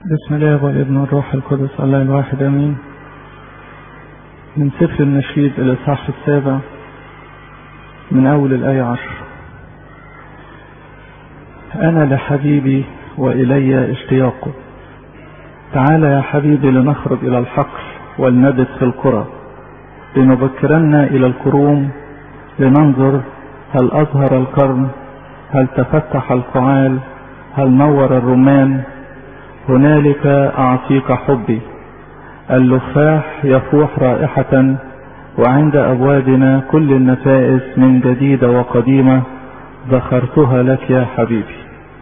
بسم الله والابن والروح القدس الله الواحد امين من سفر النشيد الاصحاح السابع من اول الايه عشر انا لحبيبي والي اشتياقه تعال يا حبيبي لنخرج الى الحقل ولنبت في القرى لنبكرن الى الكروم لننظر هل اظهر القرن هل تفتح القعال هل نور الرمان هنالك أعطيك حبي اللفاح يفوح رائحة وعند أبوابنا كل النفائس من جديدة وقديمة ذخرتها لك يا حبيبي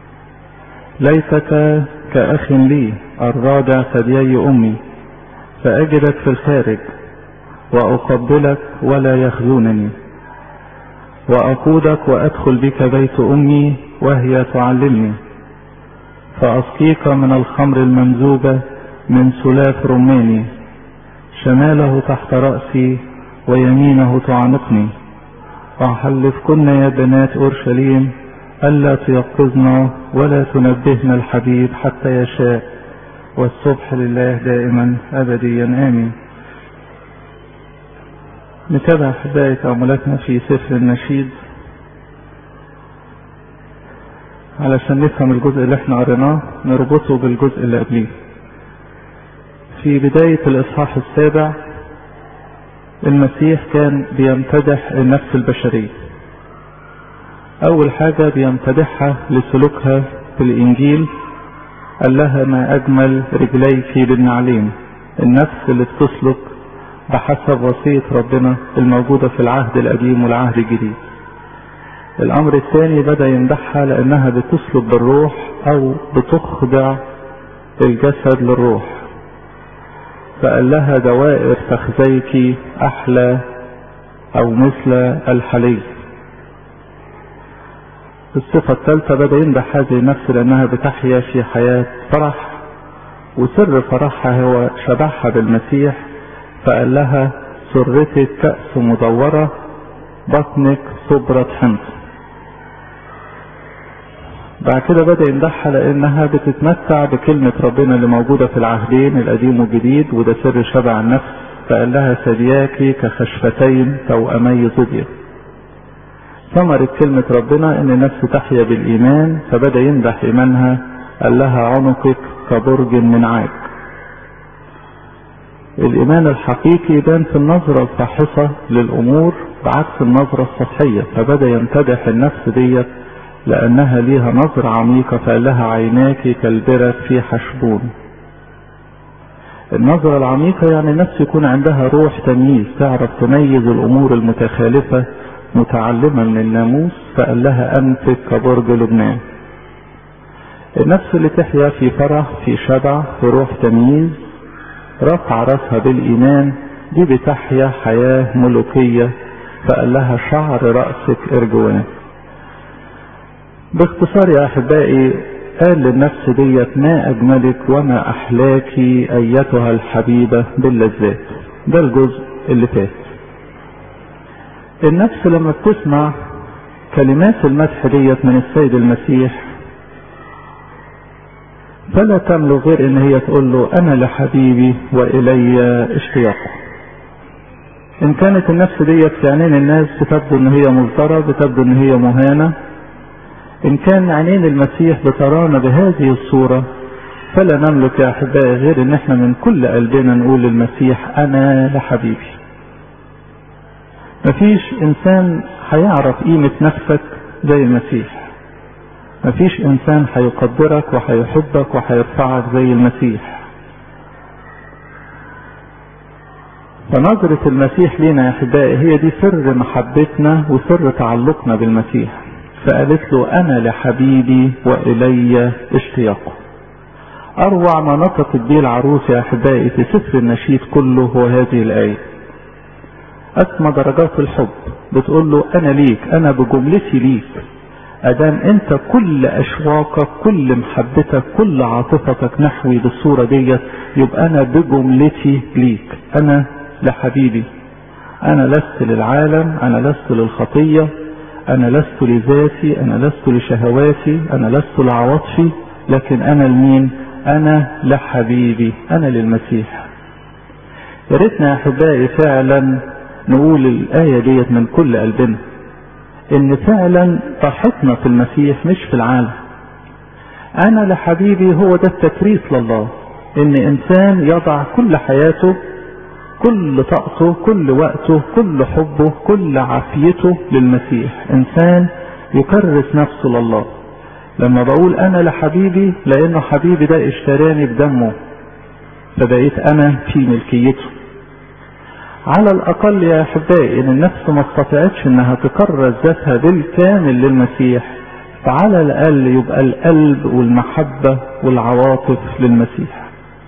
ليتك كأخ لي الرادع ثديي أمي فأجدك في الخارج وأقبلك ولا يخزونني وأقودك وأدخل بك بيت أمي وهي تعلمني فأسقيك من الخمر الممزوجة من سلاف رماني شماله تحت رأسي ويمينه تعانقني وأحلفكن يا بنات أورشليم ألا تيقظنا ولا تنبهنا الحبيب حتى يشاء والصبح لله دائما أبديا آمين نتابع أحبائي تأملاتنا في سفر النشيد علشان نفهم الجزء اللي احنا قريناه نربطه بالجزء اللي قبليه في بداية الإصحاح السابع المسيح كان بيمتدح النفس البشرية أول حاجة بيمتدحها لسلوكها في الإنجيل قال لها ما أجمل رجليك بالنعلين النفس اللي بتسلك بحسب وصية ربنا الموجودة في العهد القديم والعهد الجديد الامر الثاني بدا يمدحها لانها بتسلك بالروح او بتخضع الجسد للروح فقال لها دوائر فخذيك احلى او مثل الحلي الصفة الثالثة بدأ يمدح هذه النفس لأنها بتحيا في حياة فرح وسر فرحها هو شبعها بالمسيح فقال لها سرتك كأس مدورة بطنك صبرة حمص بعد كده بدأ يمدحها لأنها بتتمتع بكلمة ربنا اللي موجودة في العهدين القديم والجديد وده سر شبع النفس فقال لها ثدياك كخشفتين توأمي ظبية ثمرة كلمة ربنا إن النفس تحيا بالإيمان فبدأ يمدح إيمانها قال لها عنقك كبرج من عاج الإيمان الحقيقي يبان في النظرة الفاحصة للأمور بعكس النظرة السطحية فبدأ يمتدح النفس ديت لأنها ليها نظرة عميقة فقال لها عيناك كالبرك في حشبون النظرة العميقة يعني النفس يكون عندها روح تمييز تعرف تميز الأمور المتخالفة متعلمة من الناموس فقال لها أنفك كبرج لبنان النفس اللي تحيا في فرح في شبع في روح تمييز رفع راسها بالإيمان دي بتحيا حياة ملوكية فقال لها شعر رأسك إرجوان باختصار يا أحبائي قال للنفس ديت ما أجملك وما أحلاك أيتها الحبيبة باللذات ده الجزء اللي فات النفس لما بتسمع كلمات المدح ديت من السيد المسيح فلا تملك غير ان هي تقول له انا لحبيبي والي اشتياقه ان كانت النفس ديت في عينين الناس بتبدو ان هي مصدرة بتبدو ان هي مهانة ان كان عينين المسيح بترانا بهذه الصورة فلا نملك يا احبائي غير ان احنا من كل قلبنا نقول للمسيح انا لحبيبي مفيش انسان هيعرف قيمة نفسك زي المسيح مفيش انسان هيقدرك وهيحبك وهيرفعك زي المسيح فنظرة المسيح لينا يا احبائي هي دي سر محبتنا وسر تعلقنا بالمسيح فقالت له انا لحبيبي والي اشتياقه اروع ما نطقت به العروس يا احبائي في سفر النشيد كله هو هذه الايه اسمى درجات الحب بتقول له انا ليك انا بجملتي ليك ادام انت كل اشواقك كل محبتك كل عاطفتك نحوي بالصورة ديت يبقى انا بجملتي ليك انا لحبيبي انا لست للعالم انا لست للخطية انا لست لذاتي انا لست لشهواتي انا لست لعواطفي لكن انا لمين انا لحبيبي انا للمسيح يا ريتنا يا احبائي فعلا نقول الايه ديت من كل قلبنا ان فعلا فرحتنا في المسيح مش في العالم انا لحبيبي هو ده التكريس لله ان انسان يضع كل حياته كل طاقته كل وقته كل حبه كل عافيته للمسيح انسان يكرس نفسه لله لما بقول انا لحبيبي لانه حبيبي ده اشتراني بدمه فبقيت انا في ملكيته على الاقل يا احبائي ان النفس ما استطاعتش انها تكرس ذاتها بالكامل للمسيح فعلى الاقل يبقى القلب والمحبه والعواطف للمسيح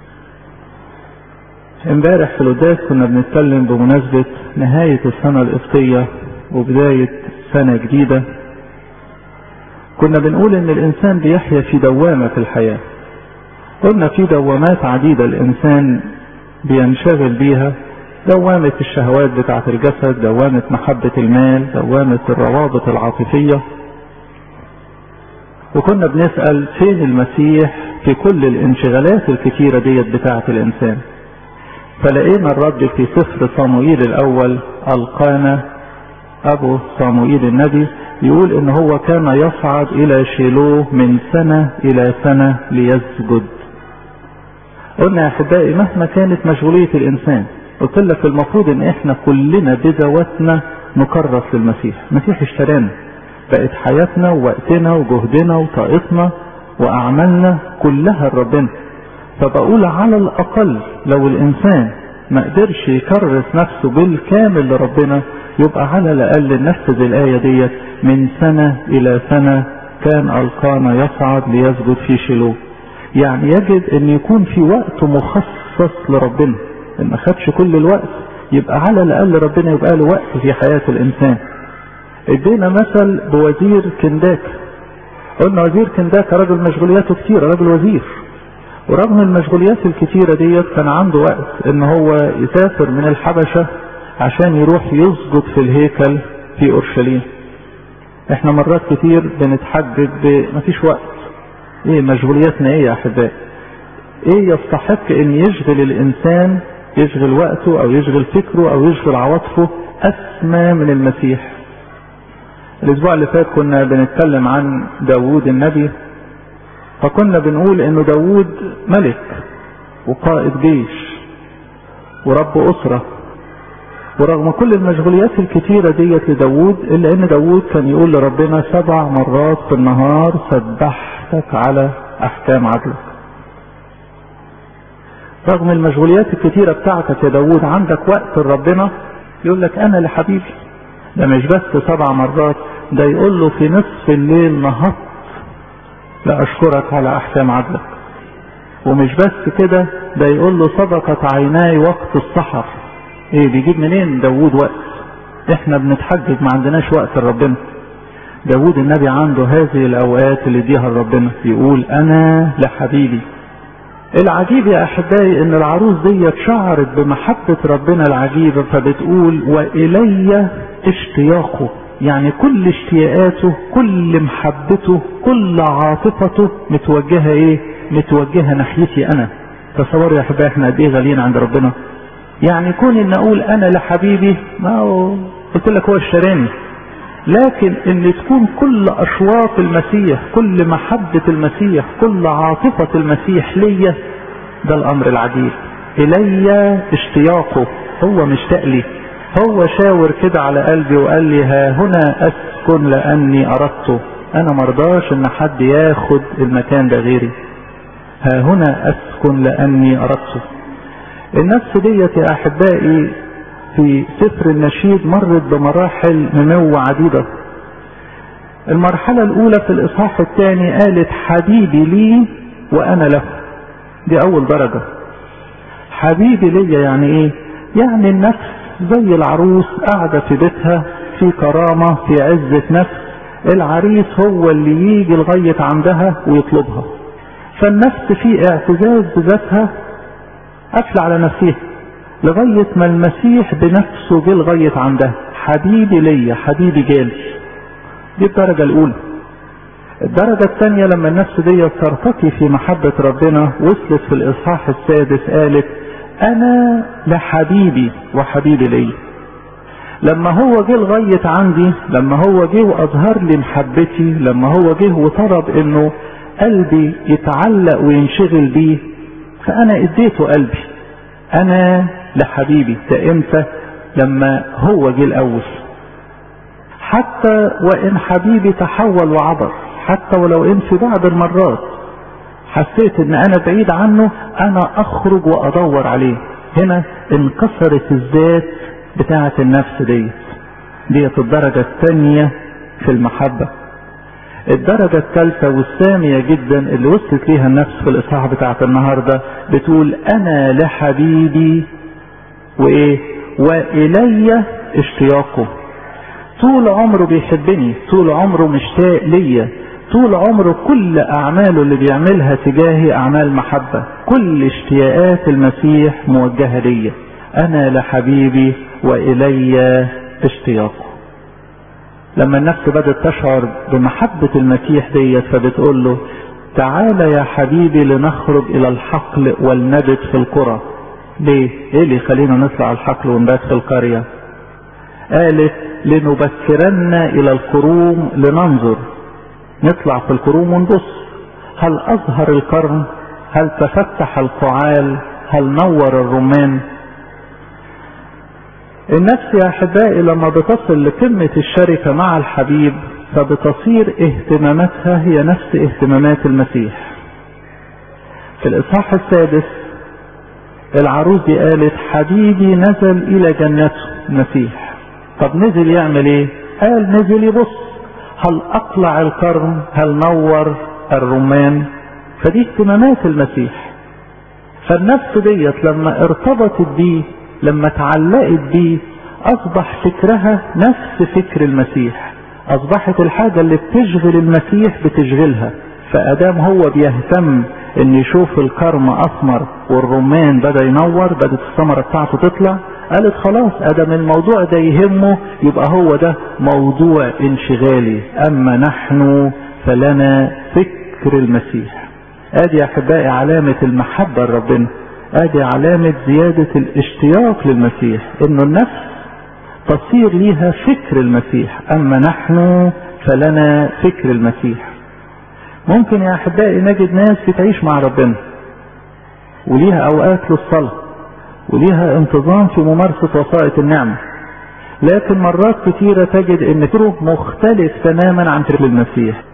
امبارح في القداس كنا بنتكلم بمناسبة نهاية السنة القبطية وبداية سنة جديدة كنا بنقول ان الانسان بيحيا في دوامة في الحياة قلنا في دوامات عديدة الانسان بينشغل بيها دوامة الشهوات بتاعة الجسد دوامة محبة المال دوامة الروابط العاطفية وكنا بنسأل فين المسيح في كل الانشغالات الكتيرة ديت بتاعة الانسان فلقينا الرد في سفر صموئيل الاول القانا ابو صموئيل النبي يقول ان هو كان يصعد الى شيلوه من سنة الى سنة ليسجد قلنا يا احبائي مهما كانت مشغولية الانسان قلت لك المفروض ان احنا كلنا بذواتنا نكرس للمسيح المسيح اشترانا بقت حياتنا ووقتنا وجهدنا وطاقتنا واعمالنا كلها لربنا فبقول على الاقل لو الانسان ما قدرش يكرس نفسه بالكامل لربنا يبقى على الاقل نفذ الايه ديت من سنه الى سنه كان القانا يصعد ليسجد في شيلوه يعني يجد ان يكون في وقت مخصص لربنا ان ما خدش كل الوقت يبقى على الاقل ربنا يبقى له وقت في حياه الانسان ادينا مثل بوزير كنداك قلنا وزير كنداك راجل مشغولياته كتير راجل وزير ورغم المشغوليات الكتيرة ديت كان عنده وقت ان هو يسافر من الحبشة عشان يروح يسجد في الهيكل في اورشليم احنا مرات كتير بنتحجج بمفيش وقت ايه مشغولياتنا ايه يا احبائي ايه يستحق ان يشغل الانسان يشغل وقته او يشغل فكره او يشغل عواطفه اسمى من المسيح الاسبوع اللي فات كنا بنتكلم عن داوود النبي فكنا بنقول انه داوود ملك وقائد جيش ورب اسرة ورغم كل المشغوليات الكتيرة ديت لداوود الا ان داوود كان يقول لربنا سبع مرات في النهار سبحتك على احكام عدلك رغم المشغوليات الكتيرة بتاعتك يا داوود عندك وقت لربنا يقول لك انا لحبيبي ده مش بس سبع مرات ده يقول له في نصف الليل نهضت لأشكرك على أحكام عدلك ومش بس كده ده يقول له سبقت عيناي وقت السحر ايه بيجيب منين داوود وقت احنا بنتحجج ما عندناش وقت لربنا داوود النبي عنده هذه الاوقات اللي اديها لربنا يقول انا لحبيبي العجيب يا احبائي ان العروس دي شعرت بمحبة ربنا العجيبة فبتقول والي اشتياقه يعني كل اشتياقاته كل محبته كل عاطفته متوجهة ايه متوجهة ناحيتي انا تصوروا يا احبائي احنا قد ايه غاليين عند ربنا يعني كون ان اقول انا لحبيبي ما هو قلت لك هو اشتراني لكن ان تكون كل اشواق المسيح كل محبة المسيح كل عاطفة المسيح ليا ده الامر العجيب الي اشتياقه هو مشتاق لي هو شاور كده على قلبي وقال لي ها هنا اسكن لاني اردته انا مرضاش ان حد ياخد المكان ده غيري ها هنا اسكن لاني اردته النفس ديت يا احبائي في سفر النشيد مرت بمراحل نمو عديدة المرحلة الأولى في الإصحاح الثاني قالت حبيبي لي وأنا له دي أول درجة حبيبي ليا يعني إيه؟ يعني النفس زي العروس قاعدة في بيتها في كرامة في عزة نفس العريس هو اللي يجي لغاية عندها ويطلبها فالنفس في اعتزاز بذاتها قافلة على نفسها لغاية ما المسيح بنفسه جه لغاية عندها حبيبي ليا حبيبي جالي دي الدرجة الأولى الدرجة الثانية لما النفس دي ترتقي في محبة ربنا وصلت في الإصحاح السادس قالت أنا لحبيبي وحبيبي لي لما هو جه لغاية عندي لما هو جه وأظهر لي محبتي لما هو جه وطلب إنه قلبي يتعلق وينشغل بيه فأنا اديته قلبي أنا لحبيبي ده إمتى لما هو جه الأول حتى وإن حبيبي تحول وعبر حتى ولو إن في بعض المرات حسيت إن أنا بعيد عنه أنا أخرج وأدور عليه هنا انكسرت الذات بتاعة النفس ديت ديت الدرجة الثانية في المحبة الدرجة الثالثة والسامية جدا اللي وصلت ليها النفس في الإصحاح بتاعة النهاردة بتقول أنا لحبيبي وإيه وإلي اشتياقه طول عمره بيحبني طول عمره مشتاق ليا طول عمره كل أعماله اللي بيعملها تجاهي أعمال محبة كل اشتياقات المسيح موجهة ليا أنا لحبيبي وإلي اشتياقه لما النفس بدأت تشعر بمحبة المسيح ديت فبتقول له تعالى يا حبيبي لنخرج إلى الحقل والنبت في القرى ليه؟ ايه اللي يخلينا نطلع الحقل ونبات في القرية؟ قالت لنبكرن إلى الكروم لننظر نطلع في الكروم ونبص هل أظهر القرن؟ هل تفتح القعال؟ هل نور الرمان؟ النفس يا احبائي لما بتصل لقمة الشركة مع الحبيب فبتصير اهتماماتها هي نفس اهتمامات المسيح في الاصحاح السادس العروس دي قالت حبيبي نزل الى جنته المسيح طب نزل يعمل ايه قال نزل يبص هل اقلع القرن هل نور الرمان فدي اهتمامات المسيح فالنفس ديت لما ارتبطت بيه لما تعلقت بيه اصبح فكرها نفس فكر المسيح اصبحت الحاجة اللي بتشغل المسيح بتشغلها فادام هو بيهتم ان يشوف الكرم اثمر والرمان بدا ينور بدت الثمرة بتاعته تطلع قالت خلاص ادم الموضوع ده يهمه يبقى هو ده موضوع انشغالي اما نحن فلنا فكر المسيح ادي يا احبائي علامة المحبة لربنا ادي علامة زيادة الاشتياق للمسيح انه النفس تصير ليها فكر المسيح اما نحن فلنا فكر المسيح ممكن يا احبائي نجد ناس بتعيش مع ربنا وليها اوقات للصلاة وليها انتظام في ممارسة وسائط النعمة لكن مرات كثيرة تجد ان فكره مختلف تماما عن فكر المسيح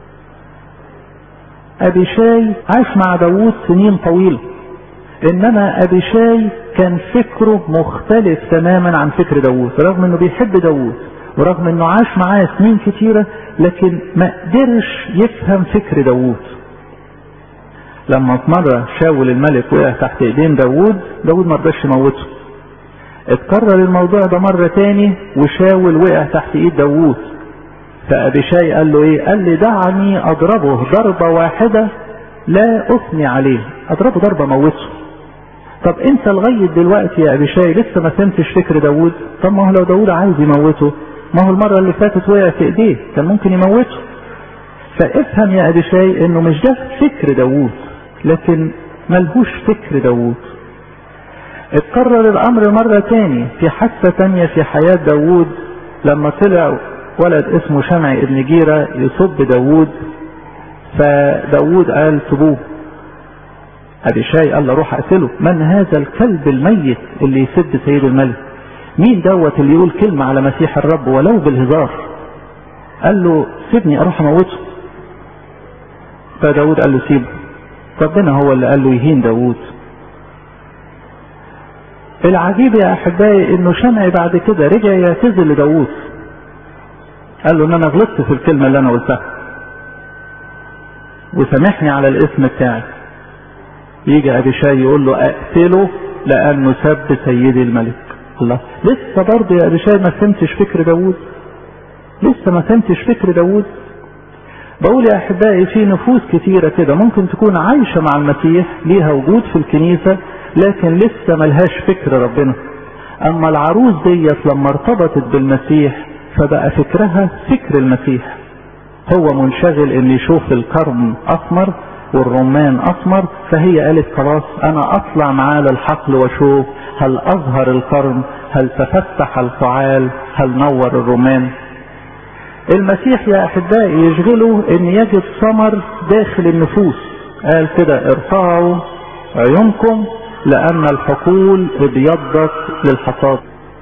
ابي شاي عاش مع داوود سنين طويله انما ابي شاي كان فكره مختلف تماما عن فكر داوود رغم انه بيحب داوود ورغم انه عاش معاه سنين كتيرة لكن ما قدرش يفهم فكر داوود لما في مرة شاول الملك وقع تحت ايدين داوود داوود ما رضاش يموته اتكرر الموضوع ده مرة تاني وشاول وقع تحت ايد داوود فابي شاي قال له ايه قال لي دعني اضربه ضربة واحدة لا اثني عليه اضربه ضربة موته طب انت لغاية دلوقتي يا ابي شاي لسه ما فهمتش فكر داوود طب ما هو لو داوود عايز يموته ما هو المرة اللي فاتت وقع في ايديه كان ممكن يموته فافهم يا ابي شاي انه مش ده فكر داوود لكن ملهوش فكر داوود اتكرر الامر مرة تاني في حادثة تانية في حياة داوود لما طلع ولد اسمه شمعي ابن جيرة يصب داوود فداوود قال سبوه ابي شاي قال له روح اقتله من هذا الكلب الميت اللي يسب سيد الملك مين دوت اللي يقول كلمة على مسيح الرب ولو بالهزار قال له سيبني اروح اموته فداود قال له سيبه ربنا هو اللي قال له يهين داود العجيب يا احبائي انه شمعي بعد كده رجع يعتذر لداود قال له ان انا غلطت في الكلمة اللي انا قلتها وسامحني على الاسم بتاعي يجي ابي شاي يقول له اقتله لانه سب سيدي الملك الله لسه برضه يا ابي شاي ما فهمتش فكر داوود لسه ما فهمتش فكر داوود بقول يا احبائي في نفوس كتيرة كده ممكن تكون عايشة مع المسيح ليها وجود في الكنيسة لكن لسه ملهاش فكر ربنا اما العروس ديت لما ارتبطت بالمسيح فبقى فكرها فكر المسيح هو منشغل ان يشوف الكرم اثمر والرمان اسمر فهي قالت خلاص انا اطلع معاه للحقل واشوف هل اظهر الكرم هل تفتح الفعال هل نور الرمان المسيح يا احبائي يشغله ان يجد ثمر داخل النفوس قال كده ارفعوا عيونكم لان الحقول ابيضت للحصاد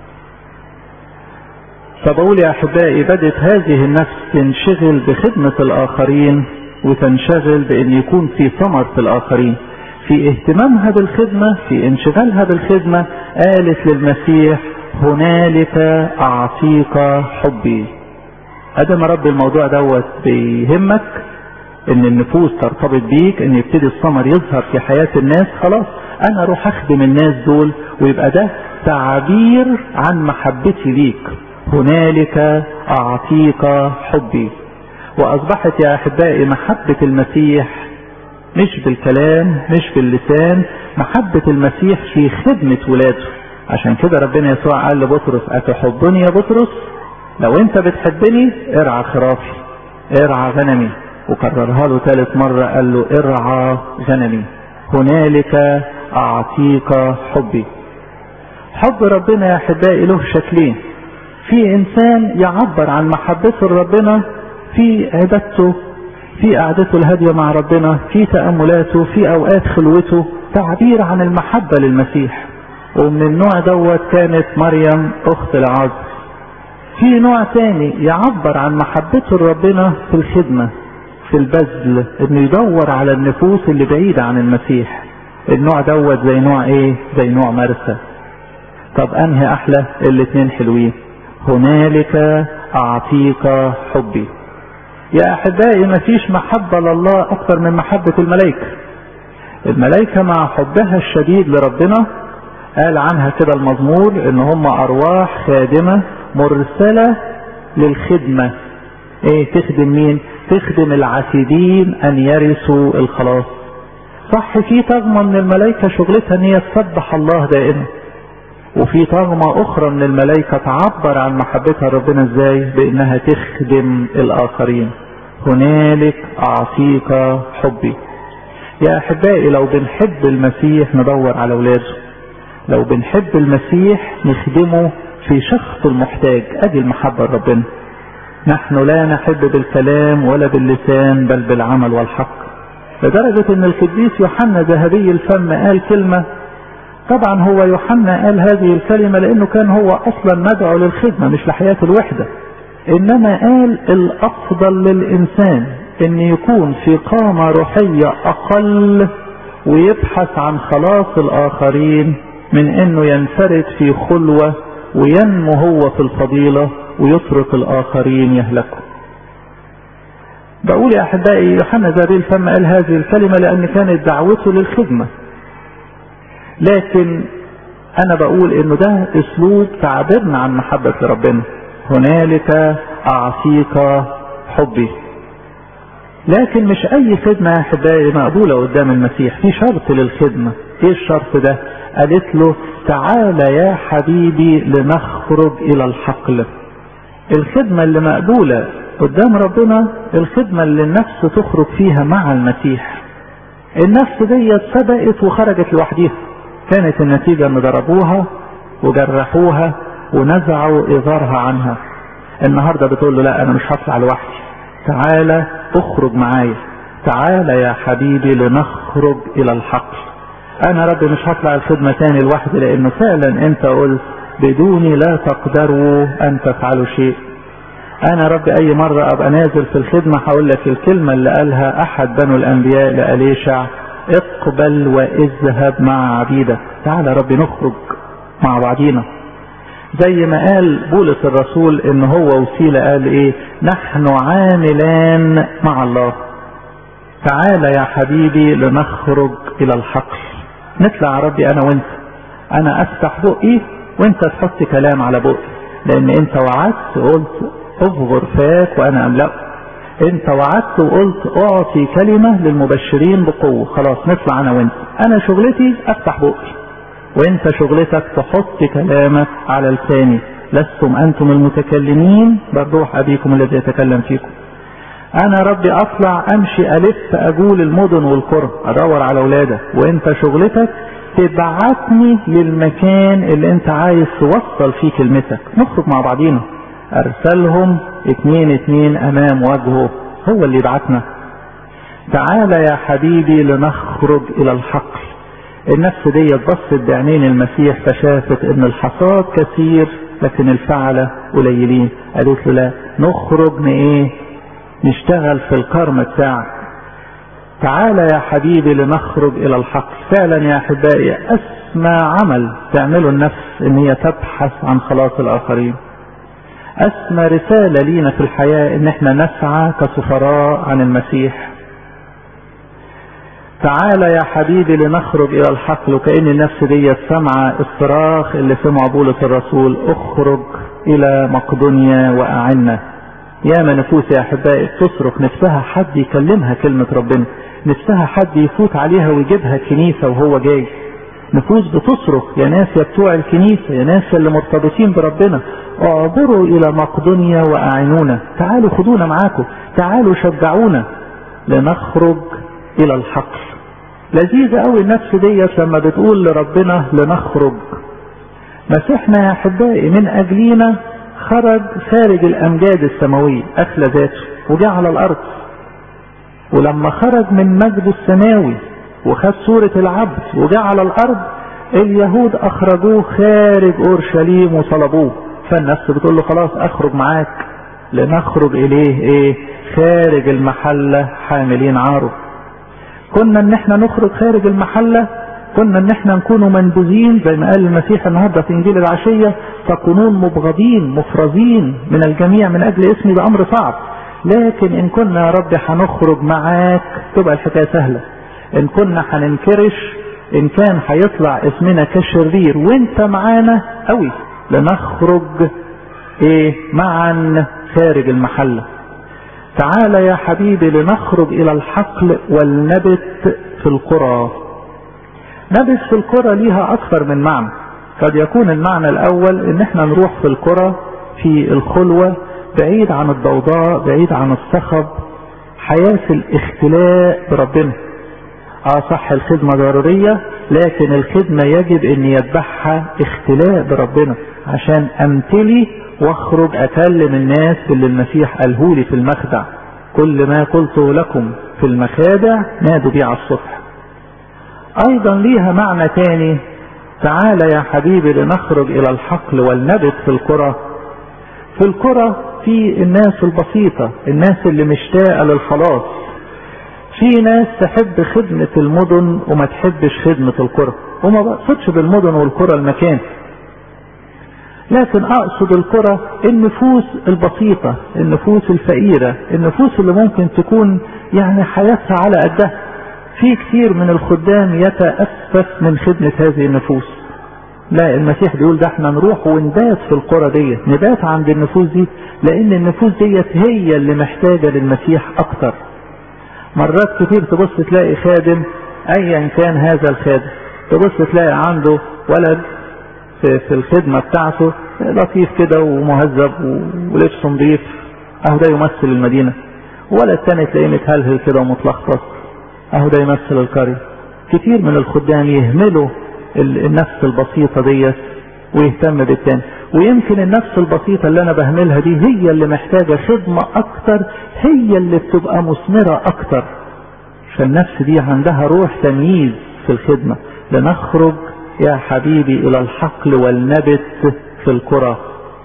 فبقول يا احبائي بدت هذه النفس تنشغل بخدمة الاخرين وتنشغل بان يكون في ثمر في الاخرين في اهتمامها بالخدمة في انشغالها بالخدمة قالت للمسيح هنالك اعطيك حبي ادم رب الموضوع دوت بيهمك ان النفوس ترتبط بيك ان يبتدي الثمر يظهر في حياة الناس خلاص انا اروح اخدم الناس دول ويبقى ده تعبير عن محبتي ليك هنالك اعطيك حبي واصبحت يا احبائي محبة المسيح مش بالكلام مش باللسان محبة المسيح في خدمة ولاده عشان كده ربنا يسوع قال لبطرس اتحبني يا بطرس لو انت بتحبني ارعى خرافي ارعى غنمي وكررها له ثالث مرة قال له ارعى غنمي هنالك اعطيك حبي حب ربنا يا احبائي له شكلين في انسان يعبر عن محبته لربنا في عبادته في قعدته الهادية مع ربنا في تأملاته في اوقات خلوته تعبير عن المحبة للمسيح ومن النوع دوت كانت مريم اخت العذر في نوع تاني يعبر عن محبته لربنا في الخدمة في البذل انه يدور على النفوس اللي بعيدة عن المسيح النوع دوت زي نوع ايه زي نوع مرسى طب انهي احلى الاتنين حلوين هنالك اعطيك حبي يا احبائي مفيش محبة لله اكثر من محبة الملائكة الملائكة مع حبها الشديد لربنا قال عنها كده المزمور ان هم ارواح خادمة مرسلة للخدمة ايه تخدم مين تخدم العتيدين ان يرثوا الخلاص صح في طغمة من الملائكة شغلتها ان هي تسبح الله دائما وفي طغمة اخرى من الملائكة تعبر عن محبتها ربنا ازاي بانها تخدم الاخرين هنالك اعطيك حبي يا احبائي لو بنحب المسيح ندور على اولاده لو بنحب المسيح نخدمه في شخص المحتاج ادي المحبة لربنا نحن لا نحب بالكلام ولا باللسان بل بالعمل والحق لدرجة ان القديس يوحنا ذهبي الفم قال كلمة طبعا هو يوحنا قال هذه الكلمة لانه كان هو اصلا مدعو للخدمة مش لحياة الوحدة انما قال الافضل للانسان ان يكون في قامة روحية اقل ويبحث عن خلاص الاخرين من انه ينفرد في خلوة وينمو هو في الفضيلة ويترك الاخرين يهلكوا بقول يا احبائي يوحنا ذا الفم قال هذه الكلمة لان كانت دعوته للخدمة لكن انا بقول انه ده اسلوب تعبيرنا عن محبة ربنا هنالك اعطيك حبي لكن مش اي خدمة يا احبائي مقبولة قدام المسيح في شرط للخدمة ايه الشرط ده قالت له تعال يا حبيبي لنخرج الى الحقل الخدمة اللي مقبولة قدام ربنا الخدمة اللي النفس تخرج فيها مع المسيح النفس ديت سبقت وخرجت لوحديها كانت النتيجة ان ضربوها وجرحوها ونزعوا إظهارها عنها النهاردة بتقول له لا أنا مش هطلع لوحدي تعالى اخرج معايا تعالى يا حبيبي لنخرج إلى الحقل أنا ربي مش هطلع الخدمة تاني لوحدي لأنه فعلا أنت قلت بدوني لا تقدروا أن تفعلوا شيء أنا ربي أي مرة أبقى نازل في الخدمة هقول لك الكلمة اللي قالها أحد بنو الأنبياء لأليشع اقبل واذهب مع عبيدك تعالى ربي نخرج مع بعضينا زي ما قال بولس الرسول ان هو وسيلة قال ايه نحن عاملان مع الله تعالى يا حبيبي لنخرج الى الحقل نطلع يا ربي انا وانت انا افتح بقي وانت تحط كلام على بقي لان انت وعدت قلت اغفر فاك وانا املأه انت وعدت وقلت اعطي كلمة للمبشرين بقوة خلاص نطلع انا وانت انا شغلتي افتح بقي وانت شغلتك تحط كلامك على لساني لستم انتم المتكلمين بل روح ابيكم الذي يتكلم فيكم انا ربي اطلع امشي الف اجول المدن والقرى ادور على اولادك وانت شغلتك تبعتني للمكان اللي انت عايز توصل فيه كلمتك نخرج مع بعضينا ارسلهم اتنين اتنين امام وجهه هو اللي يبعتنا تعال يا حبيبي لنخرج الى الحقل النفس دي بصت بعينين المسيح فشافت ان الحصاد كثير لكن الفعلة قليلين قالت له لا نخرج ايه نشتغل في الكرم بتاعك تعال يا حبيبي لنخرج الى الحقل فعلا يا احبائي اسمى عمل تعمله النفس ان هي تبحث عن خلاص الاخرين اسمى رسالة لينا في الحياة ان احنا نسعى كسفراء عن المسيح تعال يا حبيبي لنخرج الى الحقل وكأن النفس دي سمع الصراخ اللي سمع بولس الرسول اخرج الى مقدونيا واعنا ياما نفوس يا احبائي بتصرخ نفسها حد يكلمها كلمة ربنا نفسها حد يفوت عليها ويجيبها الكنيسة وهو جاي نفوس بتصرخ يا ناس يا بتوع الكنيسة يا ناس اللي مرتبطين بربنا اعبروا الى مقدونيا واعينونا تعالوا خدونا معاكم تعالوا شجعونا لنخرج الى الحقل لذيذة قوي النفس ديت لما بتقول لربنا لنخرج مسيحنا يا احبائي من اجلينا خرج خارج الامجاد السماوية اخلى ذاته وجاء على الارض ولما خرج من مجده السماوي وخد صورة العبد وجاء على الارض اليهود اخرجوه خارج اورشليم وصلبوه فالنفس بتقول له خلاص اخرج معاك لنخرج اليه ايه خارج المحلة حاملين عاره كنا ان احنا نخرج خارج المحلة كنا ان احنا نكون منبوذين زي ما قال المسيح النهارده في انجيل العشية تكونون مبغضين مفرزين من الجميع من اجل اسمي ده امر صعب لكن ان كنا يا رب هنخرج معاك تبقى الحكاية سهلة ان كنا هننكرش ان كان هيطلع اسمنا كشرير وانت معانا قوي لنخرج ايه معا خارج المحله تعال يا حبيبي لنخرج الى الحقل والنبت في القرى نبت في القرى ليها اكثر من معنى قد يكون المعنى الاول ان احنا نروح في القرى في الخلوة بعيد عن الضوضاء بعيد عن الصخب حياة الاختلاء بربنا اه صح الخدمة ضرورية لكن الخدمة يجب ان يتبعها اختلاء بربنا عشان امتلي واخرج اكلم الناس اللي المسيح قالهولي في المخدع كل ما قلته لكم في المخادع نادوا بيه على الصبح ايضا ليها معنى تاني تعال يا حبيبي لنخرج الى الحقل والنبت في القرى في القرى في الناس البسيطة الناس اللي مشتاقة للخلاص في ناس تحب خدمة المدن وما تحبش خدمة القرى وما بقصدش بالمدن والقرى المكان لكن اقصد القرى النفوس البسيطة النفوس الفقيرة النفوس اللي ممكن تكون يعني حياتها على قدها في كثير من الخدام يتأسف من خدمة هذه النفوس لا المسيح بيقول ده احنا نروح ونبات في القرى ديت نبات عند النفوس دي لان النفوس ديت هي اللي محتاجة للمسيح اكتر مرات كتير تبص تلاقي خادم ايا كان هذا الخادم تبص تلاقي عنده ولد في, في الخدمة بتاعته لطيف كده ومهذب ولبسه نظيف اهو ده يمثل المدينة ولا التاني تلاقيه متهلهل كده ومتلخبط اهو ده يمثل القرية كتير من الخدام يهملوا النفس البسيطة ديت ويهتم بالتاني ويمكن النفس البسيطة اللي انا بهملها دي هي اللي محتاجة خدمة اكتر هي اللي بتبقى مثمرة اكتر فالنفس دي عندها روح تمييز في الخدمة لنخرج يا حبيبي الى الحقل والنبت في القرى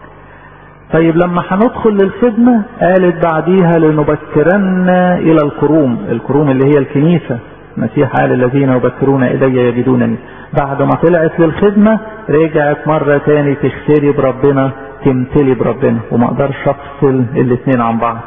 طيب لما هندخل للخدمة قالت بعديها لنبكرن الى الكروم الكروم اللي هي الكنيسة المسيح قال الذين يبكرون الي يجدونني بعد ما طلعت للخدمة رجعت مرة تاني تشتري بربنا تمتلي بربنا وما اقدرش افصل الاتنين عن بعض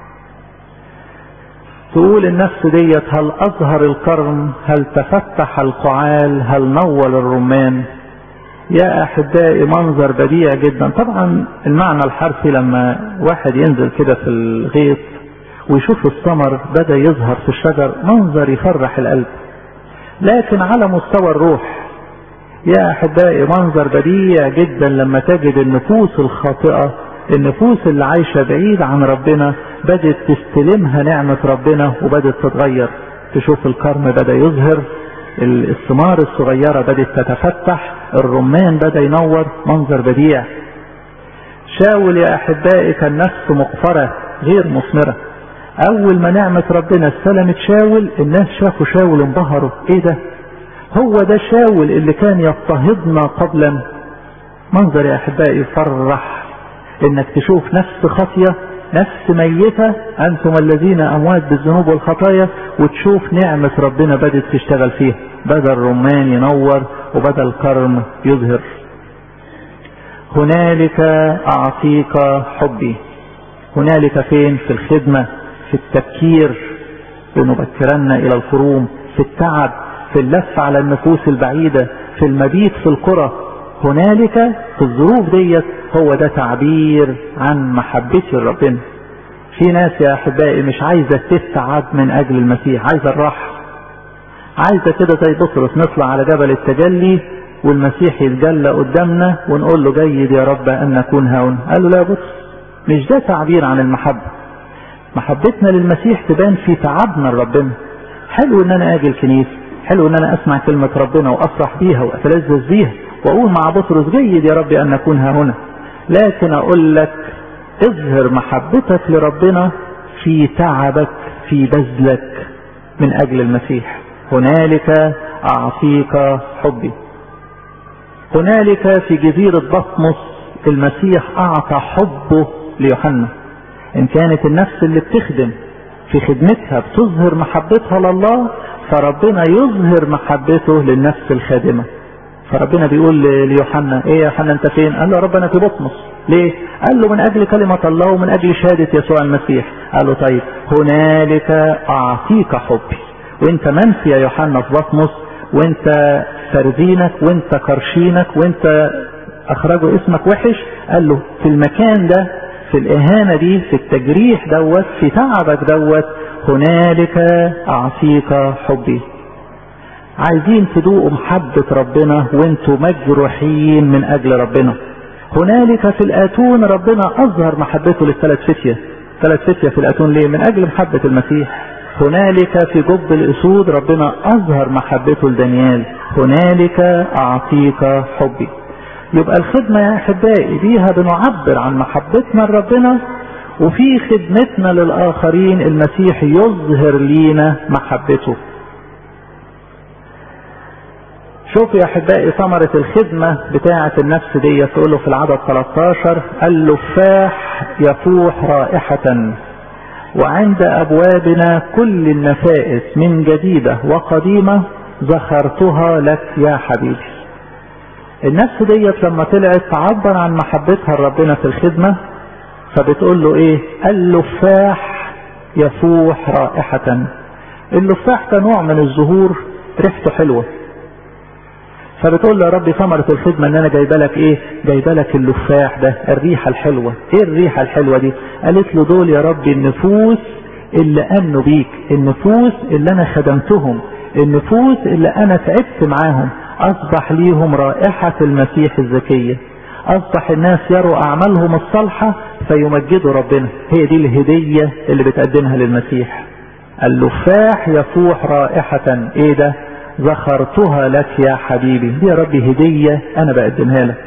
تقول النفس ديت هل اظهر الكرم هل تفتح القعال هل نول الرمان يا احبائي منظر بديع جدا طبعا المعنى الحرفي لما واحد ينزل كده في الغيط ويشوف الثمر بدا يظهر في الشجر منظر يفرح القلب لكن على مستوى الروح يا احبائي منظر بديع جدا لما تجد النفوس الخاطئه النفوس اللي عايشه بعيد عن ربنا بدت تستلمها نعمة ربنا وبدت تتغير تشوف الكرم بدأ يظهر الثمار الصغيرة بدأت تتفتح الرمان بدأ ينور منظر بديع شاول يا أحبائي كان نفسه مقفرة غير مثمرة أول ما نعمة ربنا استلمت شاول الناس شافوا شاول انبهروا إيه ده هو ده شاول اللي كان يضطهدنا قبلا منظر يا أحبائي يفرح إنك تشوف نفس خطية نفس ميتة أنتم الذين أموات بالذنوب والخطايا وتشوف نعمة ربنا بدأت تشتغل فيها بدأ الرمان ينور وبدأ الكرم يظهر هنالك أعطيك حبي هنالك فين في الخدمة في التبكير لنبكرن إلى الكروم في التعب في اللف على النفوس البعيدة في المبيت في القرى هنالك في الظروف ديت هو ده تعبير عن محبتي لربنا في ناس يا احبائي مش عايزه تتعب من اجل المسيح عايزه الراحه عايزه كده زي بطرس نطلع على جبل التجلي والمسيح يتجلى قدامنا ونقول له جيد يا رب ان نكون هون قال له لا يا بطرس مش ده تعبير عن المحبه محبتنا للمسيح تبان في تعبنا لربنا حلو ان انا اجي الكنيسه حلو ان انا اسمع كلمه ربنا وافرح بيها واتلذذ بيها واقول مع بطرس جيد يا رب ان نكون ها هنا لكن اقول لك اظهر محبتك لربنا في تعبك في بذلك من اجل المسيح هنالك اعطيك حبي هنالك في جزيرة بطمس المسيح اعطى حبه ليوحنا ان كانت النفس اللي بتخدم في خدمتها بتظهر محبتها لله فربنا يظهر محبته للنفس الخادمه فربنا بيقول ليوحنا ايه يا يوحنا انت فين قال له ربنا في بطمس ليه قال له من اجل كلمة الله ومن اجل شهادة يسوع المسيح قال له طيب هنالك اعطيك حبي وانت منفي يا يوحنا في بطمس وانت سردينك وانت كرشينك وانت اخرجوا اسمك وحش قال له في المكان ده في الاهانة دي في التجريح دوت في تعبك دوت هنالك اعطيك حبي عايزين تدوقوا محبة ربنا وانتوا مجروحين من اجل ربنا هنالك في الاتون ربنا اظهر محبته للثلاث فتية ثلاث فتية في الاتون ليه من اجل محبة المسيح هنالك في جب الاسود ربنا اظهر محبته لدانيال هنالك اعطيك حبي يبقى الخدمة يا احبائي بيها بنعبر عن محبتنا لربنا وفي خدمتنا للاخرين المسيح يظهر لينا محبته شوف يا احبائي ثمرة الخدمة بتاعة النفس دي تقول له في العدد 13 اللفاح يفوح رائحة وعند ابوابنا كل النفائس من جديدة وقديمة ذخرتها لك يا حبيبي النفس ديت لما طلعت تعبر عن محبتها لربنا في الخدمة فبتقول له ايه اللفاح يفوح رائحة اللفاح ده نوع من الزهور ريحته حلوه فبتقول له يا ربي ثمرة الخدمة ان انا جايبه لك ايه جايبه لك اللفاح ده الريحة الحلوة ايه الريحة الحلوة دي قالت له دول يا ربي النفوس اللي امنوا بيك النفوس اللي انا خدمتهم النفوس اللي انا تعبت معاهم اصبح ليهم رائحة المسيح الزكية اصبح الناس يروا اعمالهم الصالحة فيمجدوا ربنا هي دي الهدية اللي بتقدمها للمسيح اللفاح يفوح رائحة ايه ده ذخرتها لك يا حبيبي دي يا ربي هدية انا بقدمها لك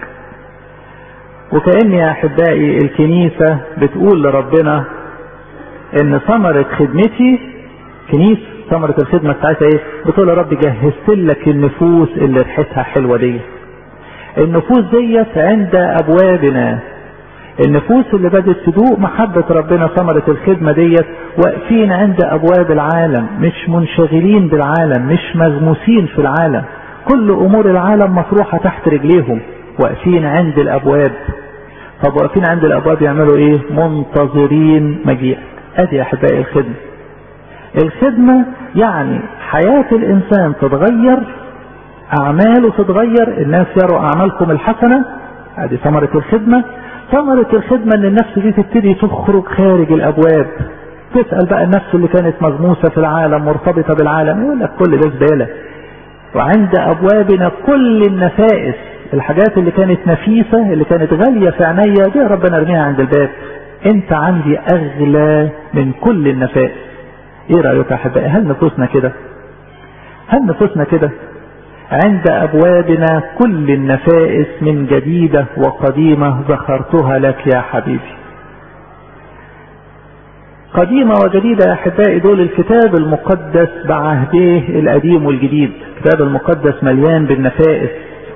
وكأن يا احبائي الكنيسة بتقول لربنا ان ثمرة خدمتي كنيسة ثمرة الخدمة بتاعتها ايه بتقول يا رب جهزت لك النفوس اللي ريحتها حلوة دي النفوس ديت عند ابوابنا النفوس اللي بدأت تدوق محبة ربنا ثمرة الخدمة ديت واقفين عند أبواب العالم مش منشغلين بالعالم مش مغموسين في العالم كل أمور العالم مطروحة تحت رجليهم واقفين عند الأبواب طب واقفين عند الأبواب يعملوا إيه منتظرين مجيء أدي أحبائي الخدمة الخدمة يعني حياة الإنسان تتغير أعماله تتغير الناس يروا أعمالكم الحسنة ادي ثمرة الخدمة ثمرة الخدمة ان النفس دي تبتدي تخرج خارج الابواب تسأل بقى النفس اللي كانت مغموسة في العالم مرتبطة بالعالم يقول لك كل ده زبالة وعند ابوابنا كل النفائس الحاجات اللي كانت نفيسة اللي كانت غالية في عينيا دي ربنا ارميها عند الباب انت عندي اغلى من كل النفائس ايه رأيك يا احبائي هل نفوسنا كده هل نفوسنا كده عند ابوابنا كل النفائس من جديدة وقديمة ذخرتها لك يا حبيبي قديمة وجديدة يا احبائي دول الكتاب المقدس بعهديه القديم والجديد الكتاب المقدس مليان بالنفائس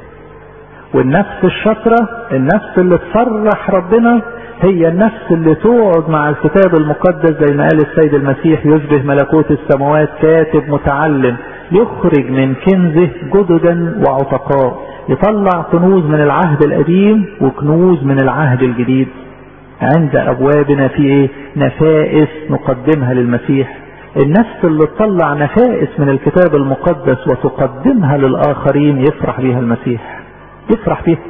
والنفس الشاطرة النفس اللي تفرح ربنا هي النفس اللي تقعد مع الكتاب المقدس زي ما قال السيد المسيح يشبه ملكوت السماوات كاتب متعلم يخرج من كنزه جددا وعتقاء يطلع كنوز من العهد القديم وكنوز من العهد الجديد عند ابوابنا في ايه نفائس نقدمها للمسيح النفس اللي تطلع نفائس من الكتاب المقدس وتقدمها للاخرين يفرح بها المسيح يفرح بها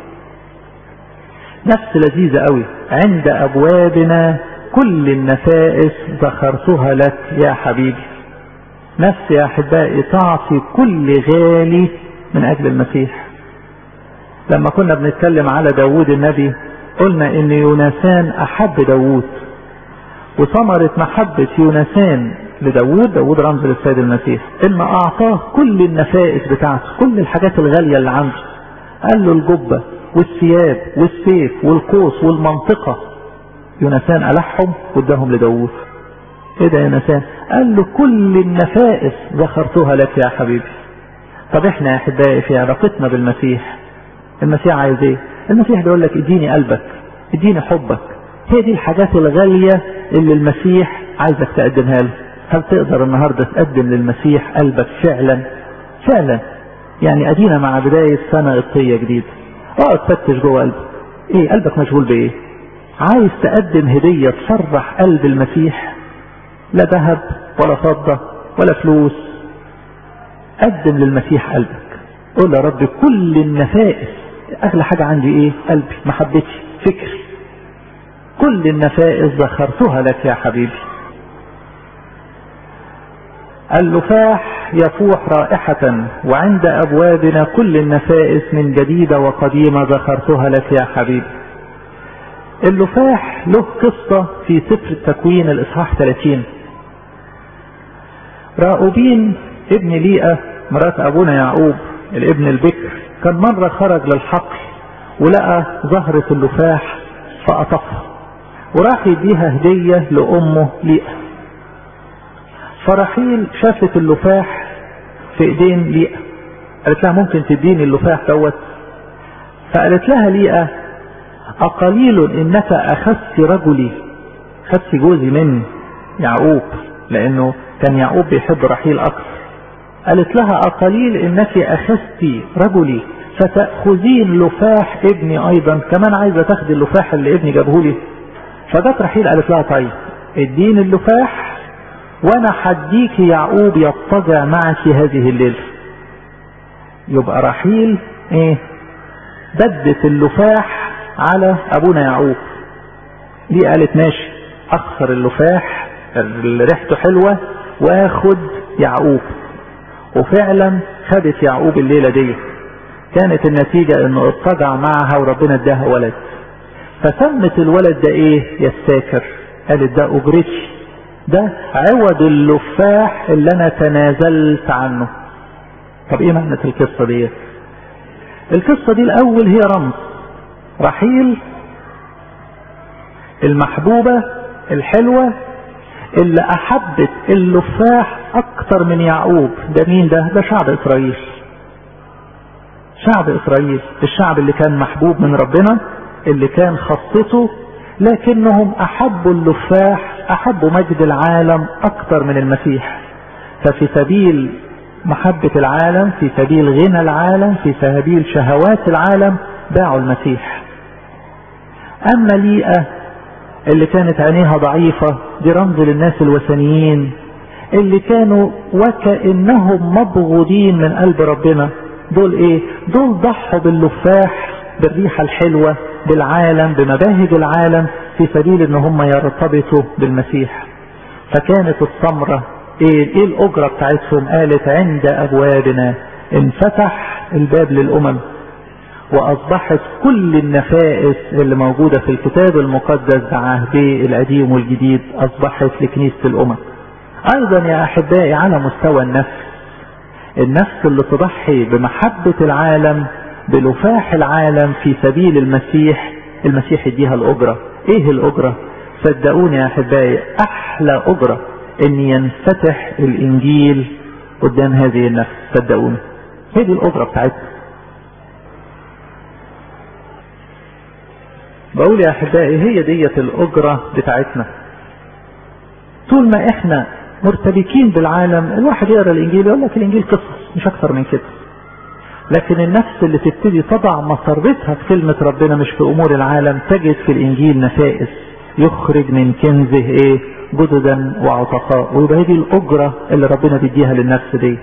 نفس لذيذة قوي عند ابوابنا كل النفائس ذخرتها لك يا حبيبي نفس يا احبائي تعطي كل غالي من اجل المسيح لما كنا بنتكلم على داود النبي قلنا ان يونسان احب داود وثمرة محبة يونسان لداود داود رمز للسيد المسيح ان اعطاه كل النفائس بتاعته كل الحاجات الغالية اللي عنده قال له الجبة والثياب والسيف والقوس والمنطقة يونسان ألحهم واداهم لداود ايه ده يا يونسان قال له كل النفائس ذخرتها لك يا حبيبي طب احنا يا احبائي في علاقتنا بالمسيح المسيح عايز ايه المسيح بيقول لك اديني قلبك اديني حبك هي دي الحاجات الغالية اللي المسيح عايزك تقدمها له هل تقدر النهاردة تقدم للمسيح قلبك فعلا فعلا يعني ادينا مع بداية سنة قبطية جديدة اقعد فتش جوه قلبك ايه قلبك مشغول بايه عايز تقدم هدية تفرح قلب المسيح لا ذهب ولا فضة ولا فلوس قدم للمسيح قلبك قول يا رب كل النفائس اغلى حاجة عندي ايه قلبي محبتي فكري كل النفائس ذخرتها لك يا حبيبي اللفاح يفوح رائحة وعند أبوابنا كل النفائس من جديدة وقديمة ذخرتها لك يا حبيبي اللفاح له قصة في سفر التكوين الإصحاح 30 راؤوبين ابن ليئة مرات أبونا يعقوب الابن البكر كان مرة خرج للحقل ولقى زهرة اللفاح فقطفها وراح يديها هدية لأمه ليئة فرحيل شافت اللفاح في ايدين ليئة قالت لها ممكن تديني اللفاح دوت فقالت لها ليئة أقليل إنك أخذت رجلي خدت جوزي مني يعقوب لأنه كان يعقوب بيحب رحيل أكثر قالت لها أقليل إنك أخذت رجلي فتأخذين لفاح ابني أيضا كمان عايزة تاخدي اللفاح اللي ابني جابهولي فجت رحيل قالت لها طيب اديني اللفاح وانا حديك يعقوب يضطجع معك هذه الليلة يبقى رحيل ايه بدت اللفاح على ابونا يعقوب دي قالت ماشي اخسر اللفاح اللي ريحته حلوة واخد يعقوب وفعلا خدت يعقوب الليلة دي كانت النتيجة انه اضطجع معها وربنا اداها ولد فسمت الولد ده ايه يستاكر قالت ده اجرتي ده عوض اللفاح اللي انا تنازلت عنه طب ايه معنى القصة دي القصة دي الاول هي رمز رحيل المحبوبة الحلوة اللي احبت اللفاح اكتر من يعقوب ده مين ده ده شعب اسرائيل شعب اسرائيل الشعب اللي كان محبوب من ربنا اللي كان خطته لكنهم احبوا اللفاح احبوا مجد العالم اكتر من المسيح ففي سبيل محبة العالم في سبيل غنى العالم في سبيل شهوات العالم باعوا المسيح اما ليئة اللي كانت عينيها ضعيفة دي رمز للناس الوثنيين اللي كانوا وكأنهم مبغوضين من قلب ربنا دول ايه دول ضحوا باللفاح بالريحة الحلوة بالعالم بمباهج العالم في سبيل ان هم يرتبطوا بالمسيح فكانت الثمرة ايه, ايه الاجرة بتاعتهم قالت عند ابوابنا انفتح الباب للامم واصبحت كل النفائس اللي موجودة في الكتاب المقدس بعهدي القديم والجديد اصبحت لكنيسة الامم ايضا يا احبائي على مستوى النفس النفس اللي تضحي بمحبة العالم بلفاح العالم في سبيل المسيح المسيح يديها الاجرة ايه الاجرة صدقوني يا احبائي احلى اجرة ان ينفتح الانجيل قدام هذه النفس صدقوني هي دي الاجرة بتاعتنا بقول يا احبائي هي ديت الاجرة بتاعتنا طول ما احنا مرتبكين بالعالم الواحد يقرا الانجيل يقول لك الانجيل قصص مش اكتر من كده لكن النفس اللي تبتدي تضع مسرتها في كلمة ربنا مش في امور العالم تجد في الانجيل نفائس يخرج من كنزه ايه جددا وعتقاء ويبقى هذه الاجرة اللي ربنا بيديها للنفس دي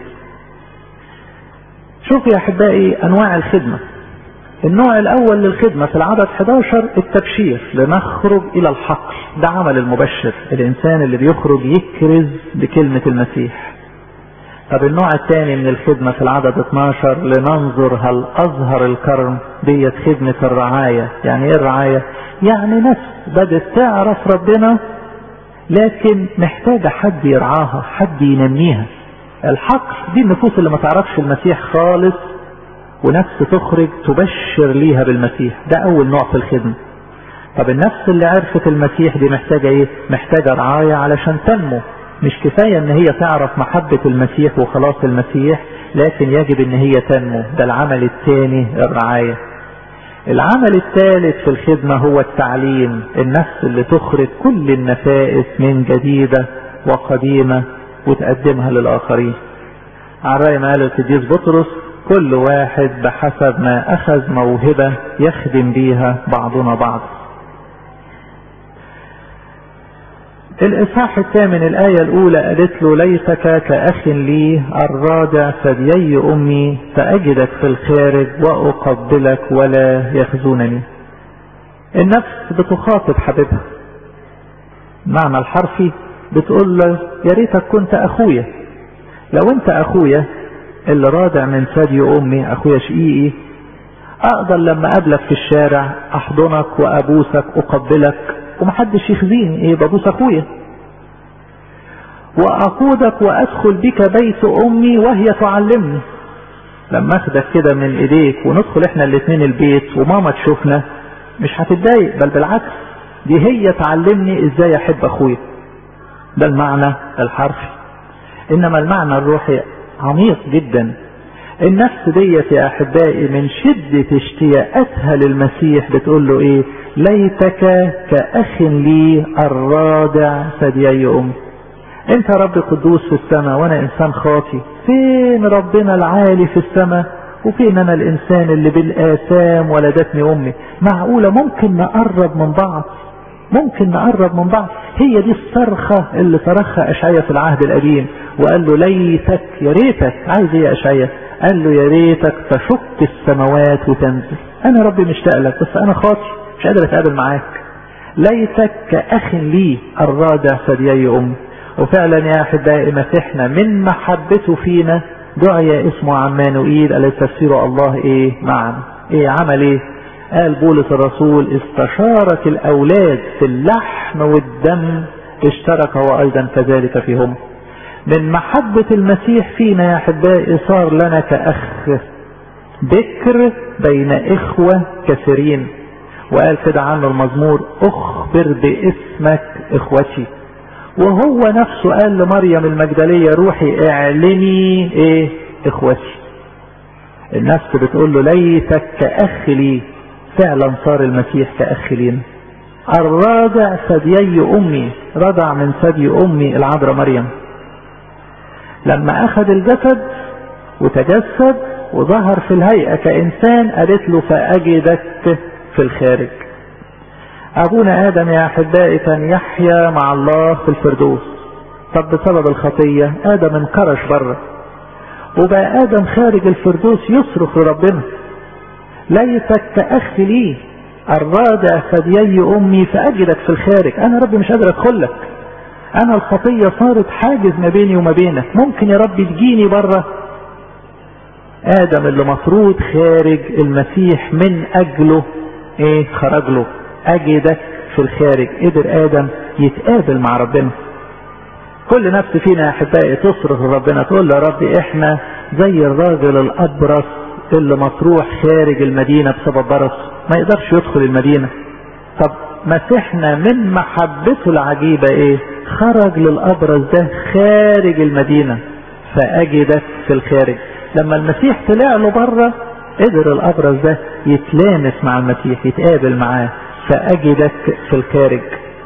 شوف يا احبائي انواع الخدمة النوع الاول للخدمة في العدد 11 التبشير لنخرج الى الحقل ده عمل المبشر الانسان اللي بيخرج يكرز بكلمة المسيح طب النوع الثاني من الخدمة في العدد 12 لننظر هل اظهر الكرم ديت خدمة الرعاية يعني ايه الرعاية يعني نفس بدت تعرف ربنا لكن محتاجة حد يرعاها حد ينميها الحقل دي النفوس اللي ما تعرفش المسيح خالص ونفس تخرج تبشر ليها بالمسيح ده اول نوع في الخدمة طب النفس اللي عرفت المسيح دي محتاجة ايه محتاجة رعاية علشان تنمو مش كفاية ان هي تعرف محبة المسيح وخلاص المسيح لكن يجب ان هي تنمو ده العمل الثاني الرعاية العمل الثالث في الخدمة هو التعليم النفس اللي تخرج كل النفائس من جديدة وقديمة وتقدمها للآخرين على رأي ما قال القديس بطرس كل واحد بحسب ما أخذ موهبة يخدم بيها بعضنا بعض الإصحاح الثامن الآية الأولى قالت له ليتك كأخ لي الرادع ثديي أمي فأجدك في الخارج وأقبلك ولا يخزونني النفس بتخاطب حبيبها معنى الحرفي بتقول له يا ريتك كنت أخويا لو أنت أخويا اللي رادع من ثدي أمي أخويا شقيقي أقدر لما أقابلك في الشارع أحضنك وأبوسك أقبلك ومحدش يخزيني ايه ببوس اخويا واقودك وادخل بك بيت امي وهي تعلمني لما اخدك كده من ايديك وندخل احنا الاتنين البيت وماما تشوفنا مش هتتضايق بل بالعكس دي هي تعلمني ازاي احب اخويا ده المعنى الحرفي انما المعنى الروحي عميق جدا النفس ديت يا احبائي من شدة اشتياقاتها للمسيح بتقول له ايه ليتك كأخ لي الرادع ثديي أمي انت رب قدوس في السماء وانا انسان خاطي فين ربنا العالي في السماء وفين انا الانسان اللي بالاثام ولدتني امي معقولة ممكن نقرب من بعض ممكن نقرب من بعض هي دي الصرخة اللي صرخها اشعيا في العهد القديم وقال له ليتك يا ريتك عايز ايه يا اشعيا قال له يا ريتك تشق السماوات وتنزل انا ربي مشتاق لك بس انا خاطي مش قادر اتقابل معاك ليتك كأخ لي الرادع ثديي أمي وفعلا يا أحبائي مسيحنا من محبته فينا دعي اسمه عمانوئيل الذي تفسيره الله ايه معنا ايه عمل ايه قال بولس الرسول استشارك الاولاد في اللحم والدم اشترك هو ايضا كذلك فيهم من محبة المسيح فينا يا احبائي صار لنا كأخ بكر بين اخوة كثيرين وقال كده عنه المزمور اخبر باسمك اخوتي وهو نفسه قال لمريم المجدلية روحي اعلني ايه اخوتي النفس بتقول له ليتك كأخ لي فعلا صار المسيح كأخ لينا الرادع ثديي امي رضع من ثدي امي العذراء مريم لما اخذ الجسد وتجسد وظهر في الهيئة كإنسان قالت له فأجدك في الخارج أبونا آدم يا أحبائي كان يحيا مع الله في الفردوس طب بسبب الخطية آدم انكرش بره وبقى آدم خارج الفردوس يصرخ لربنا ليتك كأخ لي الرادع ثديي أمي فأجدك في الخارج أنا ربي مش قادر أدخل لك أنا الخطية صارت حاجز ما بيني وما بينك ممكن يا ربي تجيني بره ادم اللي مفروض خارج المسيح من اجله ايه خرج له اجدك في الخارج قدر ادم يتقابل مع ربنا كل نفس فينا يا احبائي تصرخ لربنا تقول له يا ربي احنا زي الراجل الابرص اللي مطروح خارج المدينة بسبب برص ما يقدرش يدخل المدينة طب مسيحنا من محبته العجيبة ايه خرج للابرص ده خارج المدينة فاجدك في الخارج لما المسيح طلع له بره قدر الابرص ده يتلامس مع المسيح يتقابل معاه فاجدك في الخارج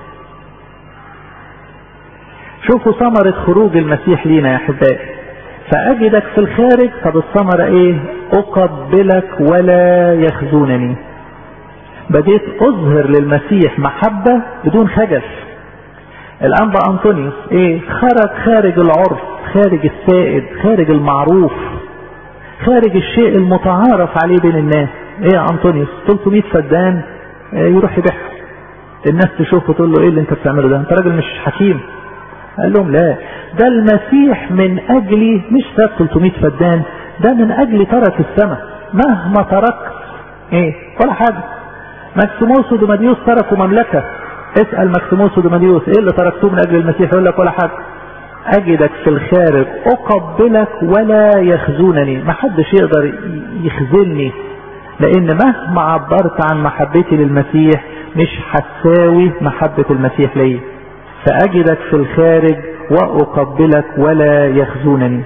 شوفوا ثمرة خروج المسيح لينا يا احبائي فاجدك في الخارج طب الثمرة ايه اقبلك ولا يخزونني بديت اظهر للمسيح محبة بدون خجل الانبا انطونيوس ايه خرج خارج العرف خارج السائد خارج المعروف خارج الشيء المتعارف عليه بين الناس ايه يا انطونيوس 300 فدان إيه يروح يبيعها الناس تشوفه تقول له ايه اللي انت بتعمله ده انت راجل مش حكيم قال لهم لا ده المسيح من اجلي مش ساب 300 فدان ده من اجلي ترك السماء مهما تركت ايه ولا حاجه مكسيموس ودوماديوس تركوا مملكه اسال مكسيموس ودوماديوس ايه اللي تركتوه من اجل المسيح يقول لك ولا حاجه اجدك في الخارج اقبلك ولا يخزونني ما حدش يقدر يخزني لان مهما عبرت عن محبتي للمسيح مش هتساوي محبة المسيح ليا فاجدك في الخارج واقبلك ولا يخزونني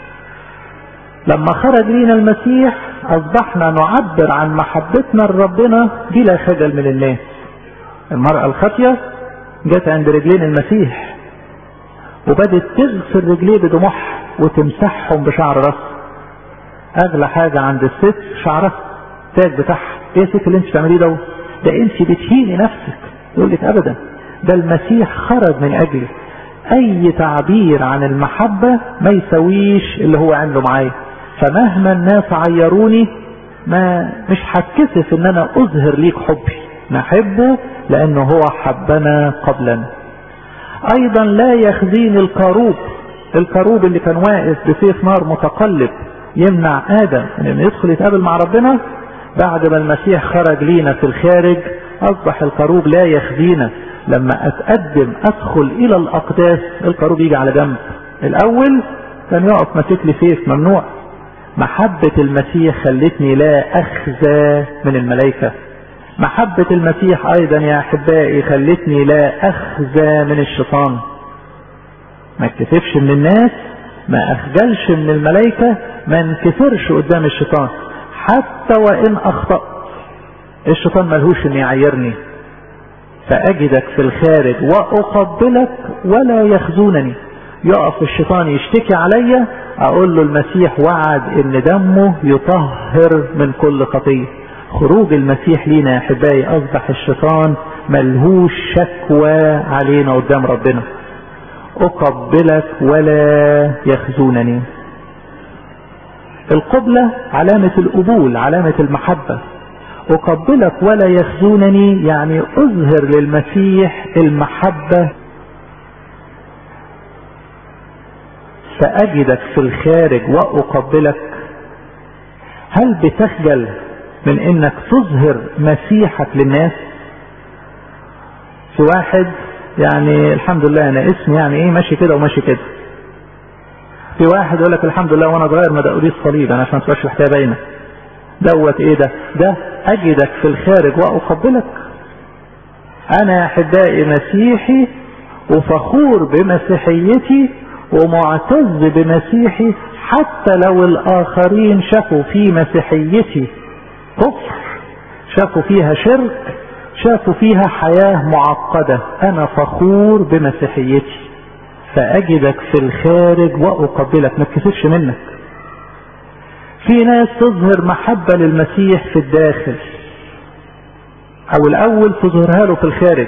لما خرج لينا المسيح اصبحنا نعبر عن محبتنا لربنا بلا خجل من الناس المرأة الخاطية جت عند رجلين المسيح وبدت تغسل رجليه بدموعها وتمسحهم بشعر راسها اغلى حاجة عند الست شعرها التاج بتاعها ايه يا ست اللي انت بتعمليه ده ده انت بتهيني نفسك يقول لك ابدا ده المسيح خرج من اجلي اي تعبير عن المحبة ما يسويش اللي هو عنده معايا فمهما الناس عيروني ما مش هتكسف ان انا اظهر ليك حبي نحبه لانه هو حبنا قبلا ايضا لا يخزيني الكروب الكروب اللي كان واقف بسيف نار متقلب يمنع ادم ان يعني يدخل يتقابل مع ربنا بعد ما المسيح خرج لينا في الخارج اصبح الكروب لا يخزينا لما اتقدم ادخل الى الاقداس الكروب يجي على جنب الاول كان يقف ماسك لي سيف ممنوع محبة المسيح خلتني لا اخزى من الملائكة محبة المسيح ايضا يا احبائي خلتني لا اخزى من الشيطان ما اتكسفش من الناس ما اخجلش من الملائكة ما انكسرش قدام الشيطان حتى وان اخطأت الشيطان ملهوش ان يعيرني فاجدك في الخارج واقبلك ولا يخزونني يقف الشيطان يشتكي عليا اقول له المسيح وعد ان دمه يطهر من كل خطيه خروج المسيح لينا يا احبائي اصبح الشيطان ملهوش شكوى علينا قدام ربنا اقبلك ولا يخزونني القبلة علامة القبول علامة المحبة اقبلك ولا يخزونني يعني اظهر للمسيح المحبة فاجدك في الخارج واقبلك هل بتخجل من انك تظهر مسيحك للناس في واحد يعني الحمد لله انا اسمي يعني ايه ماشي كده وماشي كده في واحد يقول لك الحمد لله وانا صغير ما دقوليش صليب انا عشان تبقاش الحكايه باينه دوت ايه ده ده اجدك في الخارج واقبلك انا احبائي مسيحي وفخور بمسيحيتي ومعتز بمسيحي حتى لو الاخرين شافوا في مسيحيتي كفر شافوا فيها شرك شافوا فيها حياة معقدة انا فخور بمسيحيتي فاجدك في الخارج واقبلك ما تكسفش منك في ناس تظهر محبة للمسيح في الداخل او الاول تظهرها له في الخارج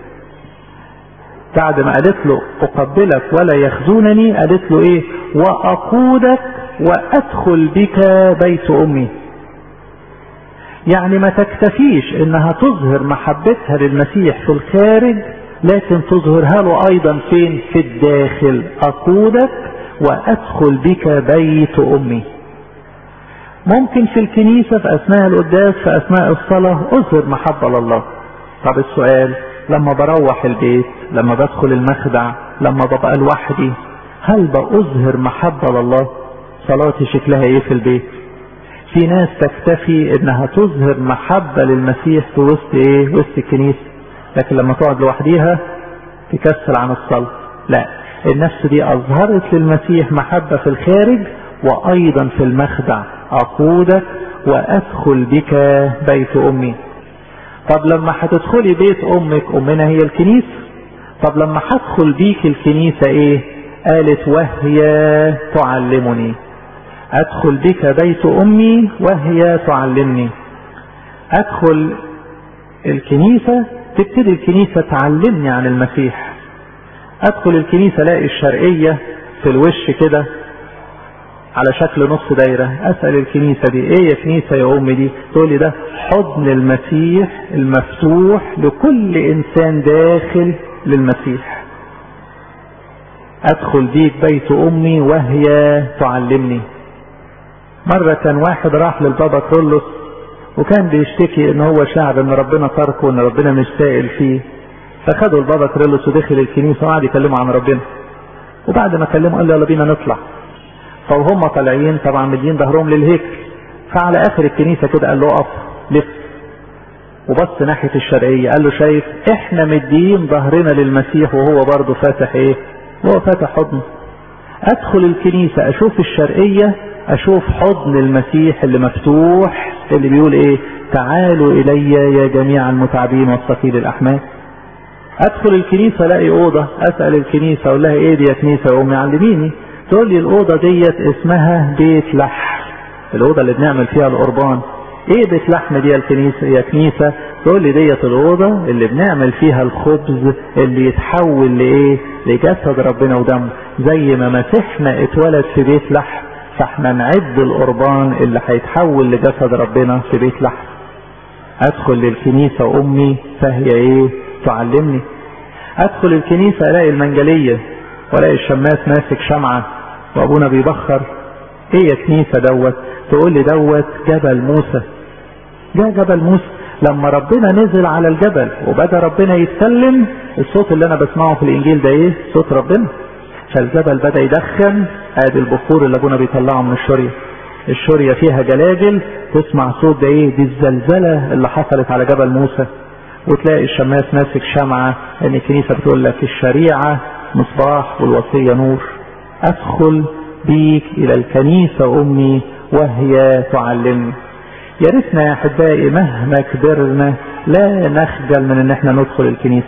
بعد ما قالت له اقبلك ولا يخزونني قالت له ايه واقودك وادخل بك بيت امي يعني ما تكتفيش انها تظهر محبتها للمسيح في الخارج لكن تظهرها له ايضا فين في الداخل اقودك وادخل بك بيت امي ممكن في الكنيسة في أثناء القداس في أثناء الصلاة أظهر محبة لله طب السؤال لما بروح البيت لما بدخل المخدع لما ببقى لوحدي هل بأظهر محبة لله صلاتي شكلها ايه في البيت في ناس تكتفي انها تظهر محبة للمسيح في وسط ايه وسط الكنيسة لكن لما تقعد لوحديها تكسل عن الصلاة لا النفس دي اظهرت للمسيح محبة في الخارج وايضا في المخدع اقودك وادخل بك بيت امي طب لما هتدخلي بيت امك امنا هي الكنيسة طب لما هدخل بيك الكنيسة ايه قالت وهي تعلمني ادخل بك بيت امي وهي تعلمني ادخل الكنيسة تبتدي الكنيسة تعلمني عن المسيح ادخل الكنيسة الاقي الشرقية في الوش كده على شكل نص دايرة اسأل الكنيسة دي ايه يا كنيسة يا امي دي تقول لي ده حضن المسيح المفتوح لكل انسان داخل للمسيح ادخل بيك بيت امي وهي تعلمني مرة كان واحد راح للبابا كرولوس وكان بيشتكي ان هو شعب ان ربنا تركه وان ربنا مش سائل فيه فخدوا البابا كرولوس ودخل الكنيسة وقعد يكلمه عن ربنا وبعد ما كلمه قال له يلا بينا نطلع فهم طالعين طبعا مدين ظهرهم للهيكل فعلى اخر الكنيسة كده قال له اقف لف وبص ناحية الشرقية قال له شايف احنا مدين ظهرنا للمسيح وهو برضه فاتح ايه هو فاتح حضن ادخل الكنيسة اشوف الشرقية اشوف حضن المسيح اللي مفتوح اللي بيقول ايه تعالوا الي يا جميع المتعبين والثقيل الاحمال ادخل الكنيسة الاقي اوضة اسأل الكنيسة اقول لها ايه دي يا كنيسة يا امي علميني تقول لي الاوضة ديت اسمها بيت لحم الاوضة اللي بنعمل فيها القربان ايه بيت لحم دي يا الكنيسة يا كنيسة تقول لي ديت الاوضة اللي بنعمل فيها الخبز اللي يتحول لايه لجسد ربنا ودمه زي ما مسيحنا اتولد في بيت لحم فاحنا نعد القربان اللي هيتحول لجسد ربنا في بيت لحم ادخل للكنيسة امي فهي ايه تعلمني ادخل الكنيسة الاقي المنجلية والاقي الشماس ماسك شمعة وابونا بيبخر ايه يا كنيسة دوت تقول لي دوت جبل موسى ده جبل موسى لما ربنا نزل على الجبل وبدا ربنا يتكلم الصوت اللي انا بسمعه في الانجيل ده ايه صوت ربنا فالجبل بدا يدخن ادي البخور اللي ابونا بيطلعه من الشوريه الشوريه فيها جلاجل تسمع صوت ده ايه دي الزلزله اللي حصلت على جبل موسى وتلاقي الشماس ماسك شمعه ان الكنيسه بتقول لك الشريعه مصباح والوصيه نور ادخل بيك الى الكنيسه امي وهي تعلمني يا ريتنا يا احبائي مهما كبرنا لا نخجل من ان احنا ندخل الكنيسه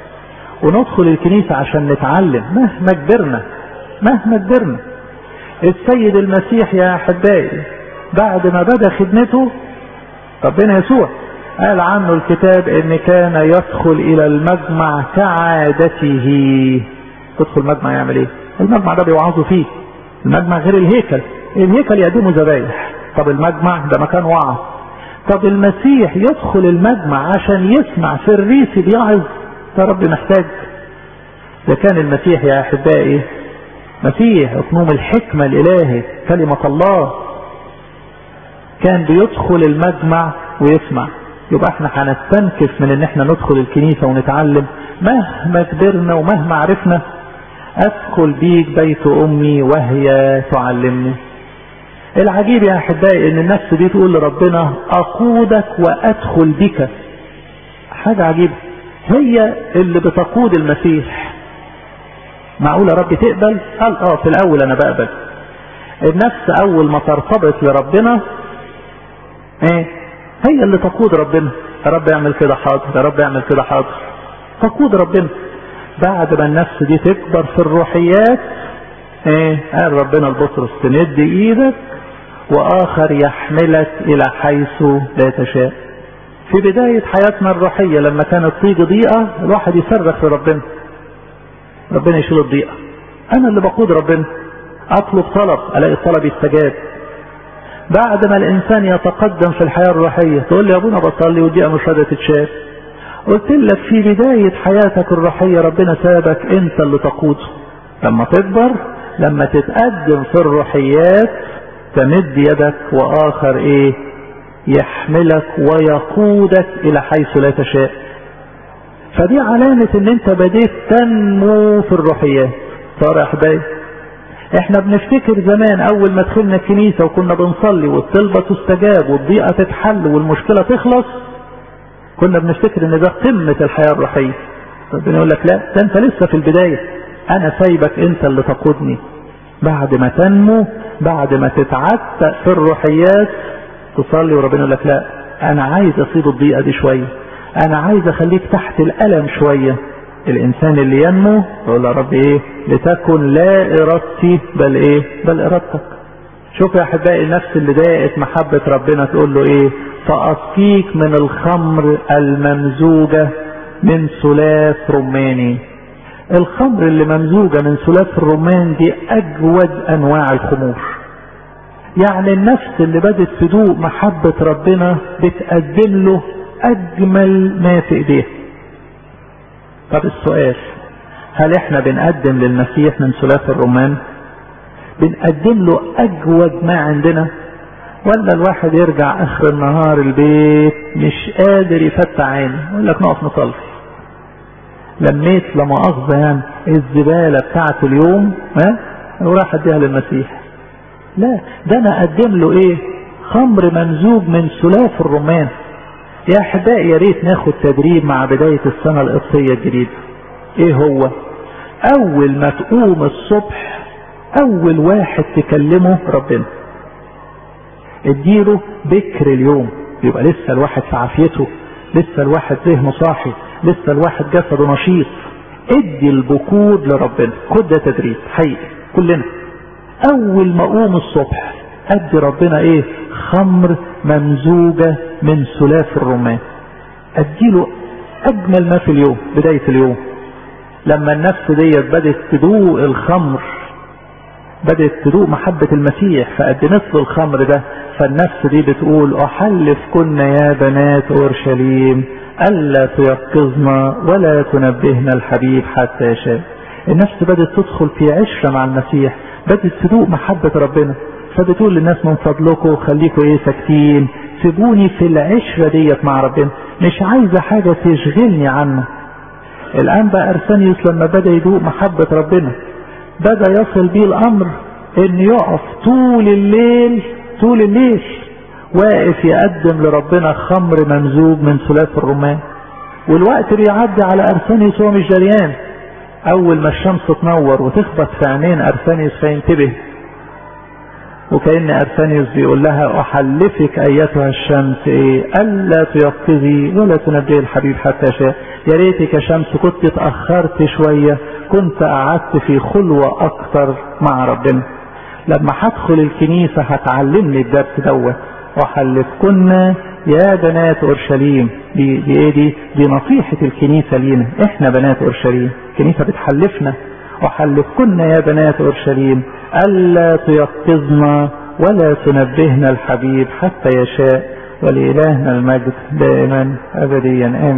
وندخل الكنيسه عشان نتعلم مهما كبرنا مهما كبرنا السيد المسيح يا احبائي بعد ما بدا خدمته ربنا يسوع قال عنه الكتاب ان كان يدخل الى المجمع كعادته تدخل المجمع يعمل ايه المجمع ده بيوعظوا فيه المجمع غير الهيكل الهيكل يقدموا ذبايح طب المجمع ده مكان وعظ طب المسيح يدخل المجمع عشان يسمع فريسي بيعظ يا رب محتاج ده كان المسيح يا احبائي مسيح اقنوم الحكمة الالهي كلمة الله كان بيدخل المجمع ويسمع يبقى احنا هنستنكف من ان احنا ندخل الكنيسة ونتعلم مهما كبرنا ومهما عرفنا ادخل بيك بيت امي وهي تعلمني العجيب يا احبائي ان النفس دي تقول لربنا اقودك وادخل بك حاجة عجيبة هي اللي بتقود المسيح معقول يا رب تقبل قال اه في الاول انا بقبل النفس اول ما ترتبط لربنا ايه هي اللي تقود ربنا يا رب اعمل كده حاضر يا رب اعمل كده حاضر تقود ربنا بعد ما النفس دي تكبر في الروحيات ايه قال ربنا لبطرس تمد ايدك واخر يحملك الى حيث لا تشاء في بداية حياتنا الروحية لما كانت تيجي ضيقة الواحد يصرخ لربنا ربنا يشيل الضيقة انا اللي بقود ربنا اطلب طلب الاقي الطلب يستجاب بعد ما الانسان يتقدم في الحياة الروحية تقول لي يا ابونا بصلي والضيقة مش راضية تتشاف قلت لك في بداية حياتك الروحية ربنا سابك انت اللي تقوده لما تكبر لما تتقدم في الروحيات تمد يدك واخر ايه يحملك ويقودك الى حيث لا تشاء فدي علامة ان انت بديت تنمو في الروحيات صار احبائي احنا بنفتكر زمان اول ما دخلنا الكنيسة وكنا بنصلي والطلبة تستجاب والضيقة تتحل والمشكلة تخلص كنا بنفتكر ان ده قمة الحياة الروحية ربنا يقول لك لا ده انت لسه في البداية انا سايبك انت اللي تقودني بعد ما تنمو بعد ما تتعتق في الروحيات تصلي وربنا يقول لك لا انا عايز اصيب الضيقة دي شوية انا عايز اخليك تحت الالم شوية الانسان اللي ينمو يقول يا رب ايه لتكن لا ارادتي بل ايه بل ارادتك شوف يا احبائي النفس اللي ضاقت محبة ربنا تقول له ايه فاسقيك من الخمر الممزوجة من سلاف رماني الخمر اللي ممزوجة من سلاف الرمان دي اجود انواع الخمور يعني النفس اللي بدت تدوق محبة ربنا بتقدم له اجمل ما في ايديها طب السؤال هل احنا بنقدم للمسيح من سلاف الرمان بنقدم له اجود ما عندنا ولا الواحد يرجع اخر النهار البيت مش قادر يفتح عينه يقول لك نقف نصلي لميت لما اخذ يعني الزباله بتاعت اليوم ها وراح اديها للمسيح لا ده انا اقدم له ايه خمر ممزوج من سلاف الرمان يا احبائي يا ريت ناخد تدريب مع بدايه السنه القبطيه الجديده ايه هو اول ما تقوم الصبح اول واحد تكلمه ربنا اديله بكر اليوم يبقى لسه الواحد في عافيته لسه الواحد ذهنه صاحي لسه الواحد جسده نشيط ادي البكور لربنا خد ده تدريب حقيقي كلنا اول ما اقوم الصبح ادي ربنا ايه خمر ممزوجة من سلاف الرمان اديله اجمل ما في اليوم بداية اليوم لما النفس ديت بدت تدوق الخمر بدت تدوق محبة المسيح فقدمت له الخمر ده فالنفس دي بتقول احلف كنا يا بنات اورشليم الا تيقظنا ولا تنبهنا الحبيب حتى يشاء النفس بدت تدخل في عشرة مع المسيح بدت تدوق محبة ربنا فبتقول للناس من فضلكم خليكم ايه ساكتين سيبوني في العشرة ديت مع ربنا مش عايزة حاجة تشغلني عنه الان بقى ارسانيوس لما بدا يدوق محبة ربنا بدا يصل بيه الامر ان يقف طول الليل طول الليل واقف يقدم لربنا خمر ممزوج من سلاف الرمان والوقت بيعدي على ارسانيوس هو مش دريان اول ما الشمس تنور وتخبط في عينين ارسانيوس فينتبه وكأن أرسانيوس بيقول لها أحلفك أيتها الشمس إيه ألا تيقظي ولا تنبهي الحبيب حتى شاء يا ريتك يا شمس كنت اتأخرت شوية كنت قعدت في خلوة أكتر مع ربنا لما هدخل الكنيسة هتعلمني الدرس دوت أحلفكن يا بنات أورشليم دي, دي إيه دي دي نصيحة الكنيسة لينا إحنا بنات أورشليم الكنيسة بتحلفنا أحلفكن يا بنات أورشليم ألا تيقظنا ولا تنبهنا الحبيب حتى يشاء ولإلهنا المجد دائما أبديا آمين